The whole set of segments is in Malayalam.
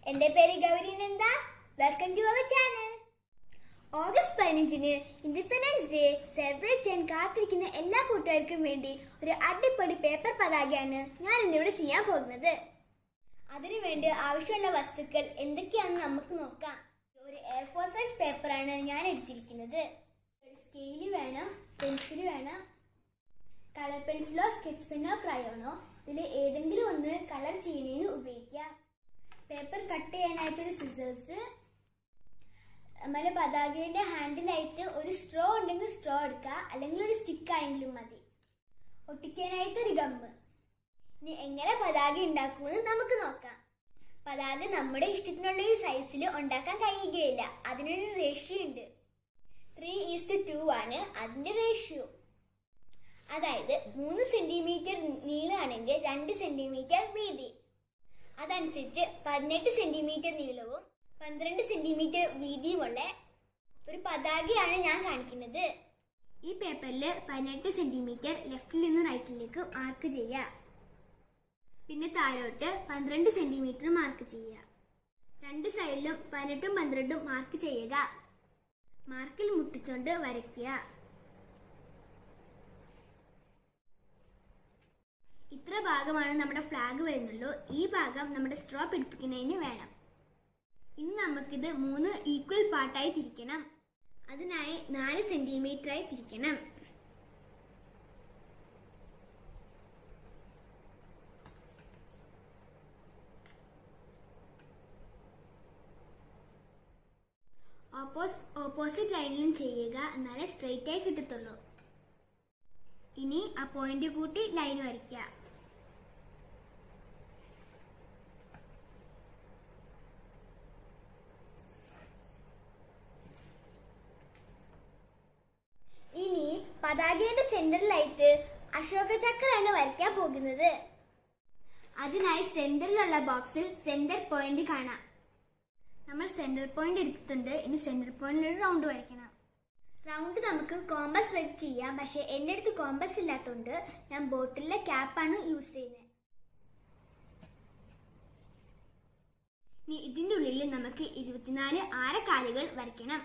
എന്റെ പേര് Gauri Nanda welcome to our channel August പതിനഞ്ചിന് ഇൻഡിപെൻഡൻസ് ഡേ സെലിബ്രേറ്റ് ചെയ്യാൻ കാത്തിരിക്കുന്ന എല്ലാ കൂട്ടുകാർക്കും വേണ്ടി ഒരു അടിപൊളി പേപ്പർ പതാകയാണ് ഞാൻ ഇന്നിവിടെ ചെയ്യാൻ പോകുന്നത് അതിനു വേണ്ടി ആവശ്യമുള്ള വസ്തുക്കൾ എന്തൊക്കെയാണെന്ന് നമുക്ക് നോക്കാം ഒരു എയർഫോർ സൈസ് പേപ്പറാണ് ഞാൻ എടുത്തിരിക്കുന്നത് ഒരു സ്കെയില് വേണം പെൻസിൽ വേണം കളർ പെൻസിലോ സ്കെച്ച് പെന്നോ ക്രയോണോ ഇതിൽ ഏതെങ്കിലും ഒന്ന് കളർ ചെയ്യുന്നതിന് ഉപയോഗിക്കാം പേപ്പർ കട്ട് ചെയ്യാനായിട്ടൊരു സിസേഴ്സ് അതുപോലെ പതാകയുടെ ഹാൻഡിലായിട്ട് ഒരു സ്ട്രോ ഉണ്ടെങ്കിൽ സ്ട്രോ എടുക്കുക അല്ലെങ്കിൽ ഒരു സ്റ്റിക്ക് ആയെങ്കിലും മതി ഒട്ടിക്കാനായിട്ട് ഒരു ഗമ്മ് ഇനി എങ്ങനെ പതാക ഉണ്ടാക്കുമെന്ന് നമുക്ക് നോക്കാം പതാക നമ്മുടെ ഇഷ്ടത്തിനുള്ള ഒരു സൈസിൽ ഉണ്ടാക്കാൻ കഴിയുകയില്ല അതിനൊരു റേഷ്യോ ഉണ്ട് ത്രീ ഈസ്റ്റ് ടു ആണ് അതിന്റെ റേഷ്യോ അതായത് മൂന്ന് സെന്റിമീറ്റർ നീളമാണെങ്കിൽ രണ്ട് സെന്റിമീറ്റർ വീതി അതനുസരിച്ച് പതിനെട്ട് സെന്റിമീറ്റർ നീളവും പന്ത്രണ്ട് സെന്റിമീറ്റർ വീതിയുമുള്ള ഒരു പതാകയാണ് ഞാൻ കാണിക്കുന്നത് ഈ പേപ്പറിൽ പതിനെട്ട് സെന്റിമീറ്റർ ലെഫ്റ്റിൽ നിന്ന് റൈറ്റിലേക്ക് മാർക്ക് ചെയ്യാം പിന്നെ താഴോട്ട് പന്ത്രണ്ട് സെന്റിമീറ്റർ മാർക്ക് ചെയ്യുക രണ്ട് സൈഡിലും പതിനെട്ടും പന്ത്രണ്ടും മാർക്ക് ചെയ്യുക മാർക്കിൽ മുട്ടിച്ചുകൊണ്ട് വരയ്ക്കുക ഇത്ര ഭാഗമാണ് നമ്മുടെ ഫ്ലാഗ് വരുന്നുള്ളൂ ഈ ഭാഗം നമ്മുടെ സ്ട്രോ പിടിപ്പിക്കുന്നതിന് വേണം ഇനി നമുക്കിത് മൂന്ന് ഈക്വൽ പാർട്ടായി തിരിക്കണം അതിനായി നാല് സെന്റിമീറ്റർ ആയി തിരിക്കണം ഓപ്പോസ് ഓപ്പോസിറ്റ് ലൈനിലും ചെയ്യുക എന്നാലേ സ്ട്രെയിറ്റ് ആയി കിട്ടത്തുള്ളൂ ഇനി ആ പോയിന്റ് കൂട്ടി ലൈൻ വരയ്ക്കുക ഇനി പതാകയുടെ സെന്ററിലായിട്ട് അശോക ചക്രമാണ് വരയ്ക്കാൻ പോകുന്നത് അതിനായി സെന്ററിലുള്ള ബോക്സിൽ സെന്റർ പോയിന്റ് കാണാം നമ്മൾ സെന്റർ പോയിന്റ് എടുത്തിട്ടുണ്ട് ഇനി സെന്റർ പോയിന്റിൽ ഒരു റൗണ്ട് വരയ്ക്കണം റൗണ്ട് നമുക്ക് കോമ്പസ് വെച്ച് ചെയ്യാം പക്ഷെ എൻ്റെ അടുത്ത് കോമ്പസ് ഇല്ലാത്തതുകൊണ്ട് ഞാൻ ബോട്ടിലെ ക്യാപ്പാണ് യൂസ് ചെയ്യുന്നത് ഇനി ഇതിൻ്റെ ഉള്ളിൽ നമുക്ക് ഇരുപത്തിനാല് ആരക്കാലുകൾ വരയ്ക്കണം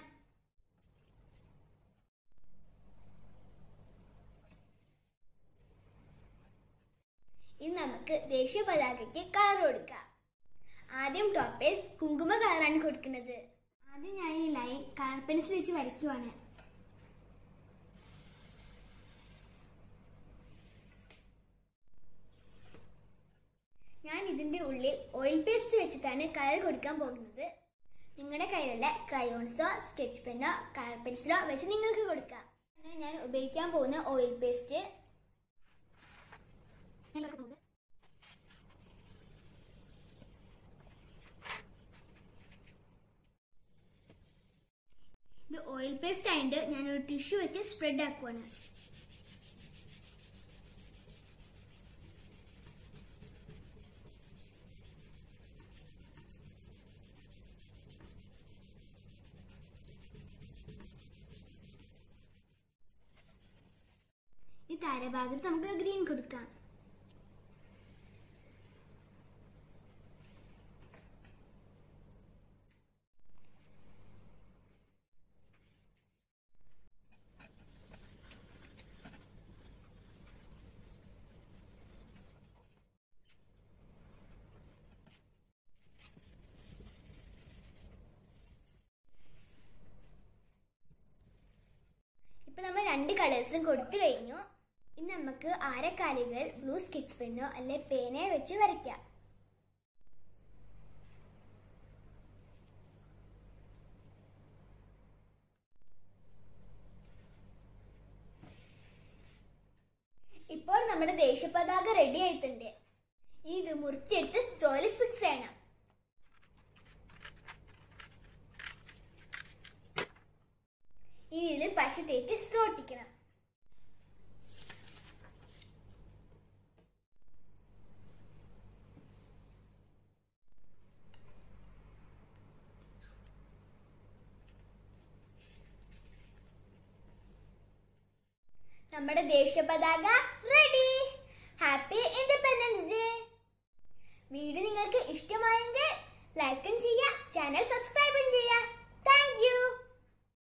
ഇനി നമുക്ക് ദേശീയ പതാകയ്ക്ക് കളർ കൊടുക്കാം ആദ്യം ടോപ്പിൽ കുങ്കുമ കളറാണ് കൊടുക്കുന്നത് ആദ്യം ഞാൻ ഈ ലൈൻ കളർ പെൻസിൽ വെച്ച് വരയ്ക്കുവാണ് ഞാൻ ഇതിന്റെ ഉള്ളിൽ ഓയിൽ പേസ്റ്റ് വെച്ചിട്ടാണ് കളർ കൊടുക്കാൻ പോകുന്നത് നിങ്ങളുടെ കയ്യിലുള്ള ക്രയോൺസോ സ്കെച്ച് പെന്നോ കളർ പെൻസിലോ വെച്ച് നിങ്ങൾക്ക് കൊടുക്കാം ഞാൻ ഉപയോഗിക്കാൻ പോകുന്ന ഓയിൽ പേസ്റ്റ് ഇത് ഓയിൽ പേസ്റ്റ് ആയിട്ട് ഞാനൊരു ടിഷ്യൂ വെച്ച് സ്പ്രെഡ് ആക്കുവാണ് ഈ താരഭാഗത്ത് നമുക്ക് ഗ്രീൻ കൊടുക്കാം ഇപ്പൊ നമ്മൾ രണ്ട് കളേഴ്സും കൊടുത്തു കഴിഞ്ഞു ഇനി നമുക്ക് ആരക്കാലികൾ ബ്ലൂ സ്കെച്ച് പെന്നോ അല്ലെ പേനയോ വെച്ച് വരയ്ക്കാം ഇപ്പോൾ നമ്മുടെ ദേശീയപതാക റെഡി ആയിട്ടുണ്ട് ഇനി ഇത് മുറിച്ചെടുത്ത് സ്ട്രോയിൽ ഫിക്സ് ചെയ്യണം ഇനി ഇതിൽ പശ തേച്ച് സ്ട്രോ ഒട്ടിക്കണം നമ്മുടെ ദേശീയ പതാക ready happy Independence Day video നിങ്ങൾക്ക് ഇഷ്ടമായെങ്കിൽ ലൈക്കും ചെയ്യുക ചാനൽ സബ്സ്ക്രൈബ്